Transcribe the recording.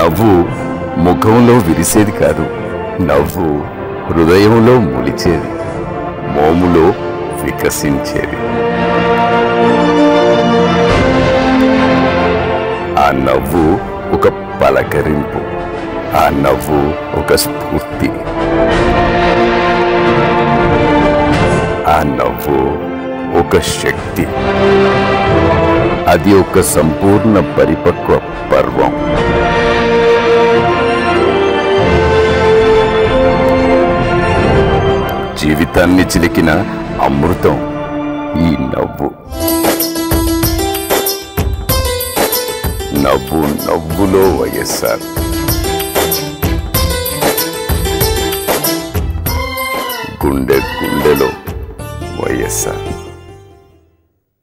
నవ్వు ముఖంలో విరిసేది కాదు నవ్వు హృదయంలో మొలిచేది మోములో వికసించేది ఆ నవ్వు ఒక పలకరింపు ఆ నవ్వు ఒక స్ఫూర్తి ఆ నవ్వు ఒక శక్తి అది ఒక సంపూర్ణ పరిపక్వ పర్వం జీవితాన్ని చిలికిన అమృతం ఈ నవ్వు నవ్వు నవ్వులో వైఎస్ఆర్ గుండె గుండెలో వైఎస్ఆర్